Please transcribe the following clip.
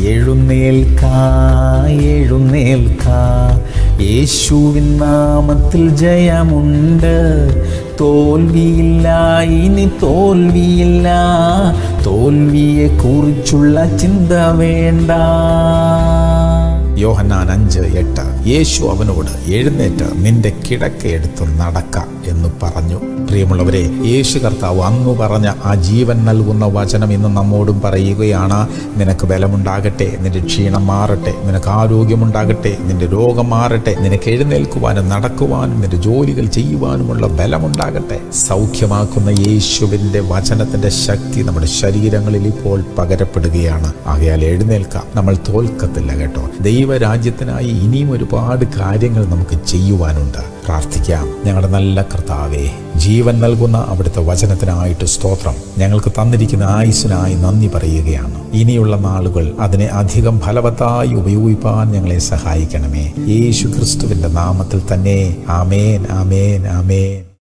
എഴുന്നേൽക്ക എഴുന്നേൽക്ക യേശുവിൻ നാമത്തിൽ ജയമുണ്ട് തോൽവിയില്ല ഇനി തോൽവിയില്ല തോൽവിയെ കുറിച്ചുള്ള ചിന്ത വേണ്ട യോഹന്നാൻ അഞ്ച് എട്ട് യേശു അവനോട് എഴുന്നേറ്റ് നിന്റെ കിടക്കയെടുത്ത് നടക്ക എന്ന് പറഞ്ഞു പ്രിയമുള്ളവരെ യേശു കർത്താവ് അന്ന് പറഞ്ഞ ആ ജീവൻ നൽകുന്ന വചനം ഇന്ന് നമ്മോടും പറയുകയാണ് നിനക്ക് ബലമുണ്ടാകട്ടെ നിന്റെ ക്ഷീണം മാറട്ടെ നിനക്ക് ആരോഗ്യമുണ്ടാകട്ടെ നിന്റെ രോഗം മാറട്ടെ നിനക്ക് എഴുന്നേൽക്കുവാനും നടക്കുവാനും നിന്റെ ജോലികൾ ചെയ്യുവാനുമുള്ള ബലമുണ്ടാകട്ടെ സൗഖ്യമാക്കുന്ന യേശുവിൻ്റെ വചനത്തിൻ്റെ ശക്തി നമ്മുടെ ശരീരങ്ങളിൽ ഇപ്പോൾ പകരപ്പെടുകയാണ് ആകയാൽ എഴുന്നേൽക്കാം നമ്മൾ തോൽക്കത്തില്ല കേട്ടോ ദൈവരാജ്യത്തിനായി ഇനിയും ഒരുപാട് കാര്യങ്ങൾ നമുക്ക് ചെയ്യുവാനുണ്ട് പ്രാർത്ഥിക്കാം ഞങ്ങളുടെ നല്ല കർത്താവേ ജീവൻ നൽകുന്ന അവിടുത്തെ വചനത്തിനായിട്ട് സ്തോത്രം ഞങ്ങൾക്ക് തന്നിരിക്കുന്ന ആയുസിനായി നന്ദി പറയുകയാണ് ഇനിയുള്ള നാളുകൾ അതിനെ അധികം ഫലവത്തായി ഉപയോഗിപ്പാൻ ഞങ്ങളെ സഹായിക്കണമേ യേശു ക്രിസ്തുവിന്റെ നാമത്തിൽ തന്നെ ആമേൻ ആമേൻ ആമേൻ